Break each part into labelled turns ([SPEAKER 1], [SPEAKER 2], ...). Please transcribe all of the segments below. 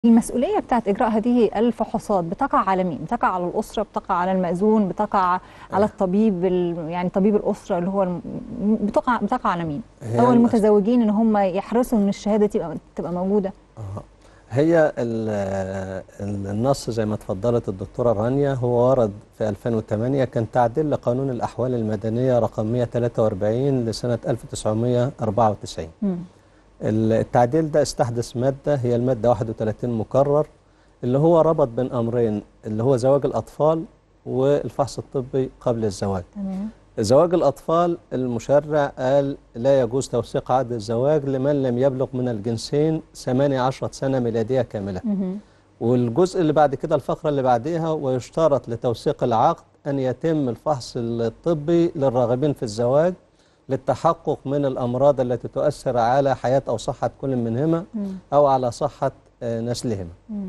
[SPEAKER 1] المسؤولية بتاعت إجراء هذه الفحوصات بتقع على مين؟ بتقع على الأسرة، بتقع على المأذون، بتقع على الطبيب ال- يعني طبيب الأسرة اللي هو الم- بتقع بتقع على مين؟
[SPEAKER 2] هي
[SPEAKER 1] أو
[SPEAKER 2] المس-
[SPEAKER 1] المتزوجين إن هم يحرصوا إن الشهادة تبقى تبقى موجودة.
[SPEAKER 2] آه. هي ال- ال- النص زي ما اتفضلت الدكتورة رانيا هو ورد في 2008 كان تعديل لقانون الأحوال المدنية رقم 143 لسنة 1994
[SPEAKER 1] مم.
[SPEAKER 2] التعديل ده استحدث مادة هي المادة 31 مكرر اللي هو ربط بين أمرين اللي هو زواج الأطفال والفحص الطبي قبل الزواج
[SPEAKER 1] تمام.
[SPEAKER 2] زواج الأطفال المشرع قال لا يجوز توثيق عقد الزواج لمن لم يبلغ من الجنسين 18 سنة ميلادية كاملة
[SPEAKER 1] مهم.
[SPEAKER 2] والجزء اللي بعد كده الفقرة اللي بعديها ويشترط لتوثيق العقد أن يتم الفحص الطبي للراغبين في الزواج للتحقق من الأمراض التي تؤثر على حياة أو صحة كل منهما
[SPEAKER 1] مم.
[SPEAKER 2] أو على صحة آه، نسلهما
[SPEAKER 1] مم.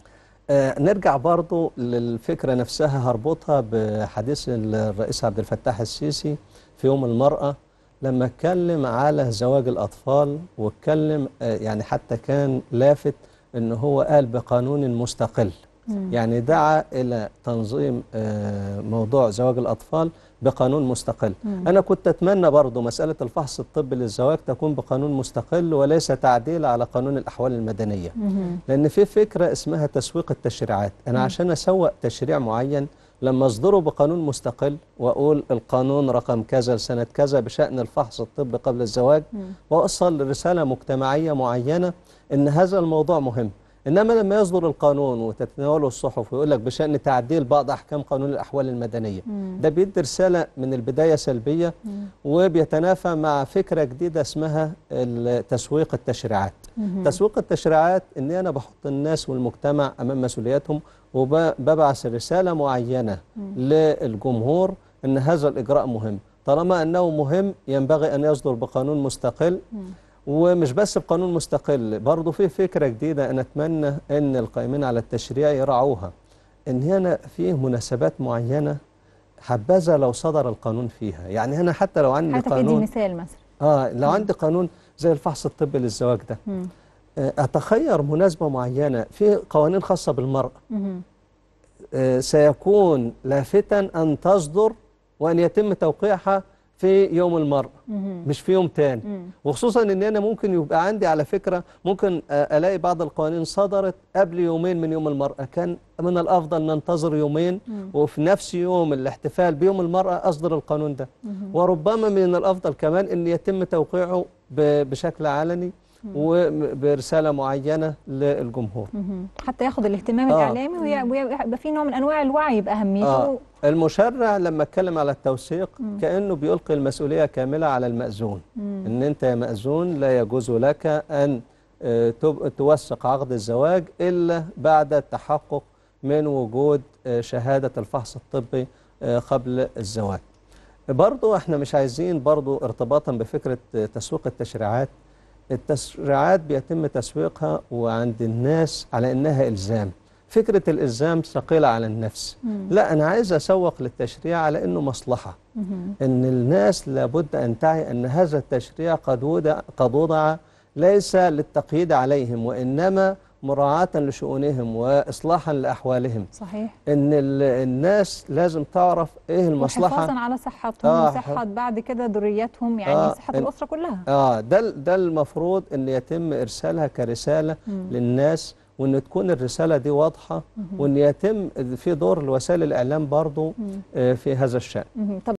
[SPEAKER 2] آه، نرجع برضو للفكرة نفسها هربطها بحديث الرئيس عبد الفتاح السيسي في يوم المرأة لما اتكلم على زواج الأطفال واتكلم آه، يعني حتى كان لافت ان هو قال بقانون مستقل
[SPEAKER 1] مم.
[SPEAKER 2] يعني دعا إلى تنظيم آه، موضوع زواج الأطفال بقانون مستقل
[SPEAKER 1] مم.
[SPEAKER 2] أنا كنت أتمنى برضو مسألة الفحص الطبي للزواج تكون بقانون مستقل وليس تعديل على قانون الأحوال المدنية
[SPEAKER 1] مهم.
[SPEAKER 2] لأن في فكرة اسمها تسويق التشريعات أنا
[SPEAKER 1] مم.
[SPEAKER 2] عشان أسوق تشريع معين لما أصدره بقانون مستقل وأقول القانون رقم كذا لسنة كذا بشأن الفحص الطبي قبل الزواج
[SPEAKER 1] مم.
[SPEAKER 2] وأوصل رسالة مجتمعية معينة إن هذا الموضوع مهم إنما لما يصدر القانون وتتناوله الصحف ويقول لك بشأن تعديل بعض أحكام قانون الأحوال المدنية
[SPEAKER 1] مم.
[SPEAKER 2] ده بيدي رسالة من البداية سلبية
[SPEAKER 1] مم.
[SPEAKER 2] وبيتنافى مع فكرة جديدة اسمها ال- تسويق التشريعات
[SPEAKER 1] مهم.
[SPEAKER 2] تسويق التشريعات ان انا بحط الناس والمجتمع امام مسؤولياتهم وببعث رساله معينه
[SPEAKER 1] مم.
[SPEAKER 2] للجمهور ان هذا الاجراء مهم طالما انه مهم ينبغي ان يصدر بقانون مستقل
[SPEAKER 1] مم.
[SPEAKER 2] ومش بس بقانون مستقل برضه في فكره جديده انا اتمنى ان القائمين على التشريع يراعوها ان هنا فيه مناسبات معينه حبذا لو صدر القانون فيها يعني هنا حتى لو عندي
[SPEAKER 1] حتى تدي
[SPEAKER 2] قانون
[SPEAKER 1] مثال مثلا.
[SPEAKER 2] اه لو عندي قانون زي الفحص الطبي للزواج ده
[SPEAKER 1] مم.
[SPEAKER 2] آه، أتخير مناسبة معينة في قوانين خاصة بالمرأة
[SPEAKER 1] مهم.
[SPEAKER 2] آه، سيكون لافتا أن تصدر وأن يتم توقيعها في يوم المرأة
[SPEAKER 1] مهم.
[SPEAKER 2] مش في يوم تاني
[SPEAKER 1] مم.
[SPEAKER 2] وخصوصا ان انا ممكن يبقى عندي على فكره ممكن آه، الاقي بعض القوانين صدرت قبل يومين من يوم المراه كان من الافضل ننتظر يومين
[SPEAKER 1] مم.
[SPEAKER 2] وفي نفس يوم الاحتفال بيوم المراه اصدر القانون ده
[SPEAKER 1] مهم.
[SPEAKER 2] وربما من الافضل كمان ان يتم توقيعه ب- بشكل علني وبرساله معينه للجمهور
[SPEAKER 1] مهم. حتى ياخد الاهتمام
[SPEAKER 2] آه.
[SPEAKER 1] الإعلامي وي- ويبقى في نوع من أنواع الوعي بأهميته.
[SPEAKER 2] آه. المشرع لما اتكلم على التوثيق
[SPEAKER 1] مم.
[SPEAKER 2] كانه بيلقي المسؤوليه كامله على المأذون
[SPEAKER 1] مم.
[SPEAKER 2] ان انت يا مأذون لا يجوز لك ان آه، تب- توثق عقد الزواج الا بعد التحقق من وجود آه، شهاده الفحص الطبي آه، قبل الزواج. برضو احنا مش عايزين برضو ارتباطا بفكره آه، تسويق التشريعات التشريعات بيتم تسويقها وعند الناس على انها الزام. فكره الالزام ثقيله على النفس.
[SPEAKER 1] مم.
[SPEAKER 2] لا انا عايز اسوق للتشريع على انه مصلحه.
[SPEAKER 1] مهم.
[SPEAKER 2] ان الناس لابد ان تعي ان هذا التشريع قد وضع قد وضع ليس للتقييد عليهم وانما مراعاة لشؤونهم واصلاحا لاحوالهم
[SPEAKER 1] صحيح.
[SPEAKER 2] ان ال- الناس لازم تعرف ايه المصلحة
[SPEAKER 1] وحفاظا على صحتهم
[SPEAKER 2] آه،
[SPEAKER 1] وصحة بعد كده ذريتهم يعني
[SPEAKER 2] آه،
[SPEAKER 1] صحة
[SPEAKER 2] إن-
[SPEAKER 1] الأسرة كلها.
[SPEAKER 2] اه ده ال- ده المفروض ان يتم ارسالها كرسالة
[SPEAKER 1] مم.
[SPEAKER 2] للناس وان تكون الرسالة دي واضحة
[SPEAKER 1] مهم.
[SPEAKER 2] وان يتم في دور لوسائل الاعلام برضو
[SPEAKER 1] مم.
[SPEAKER 2] آه، في هذا الشأن
[SPEAKER 1] مهم. طب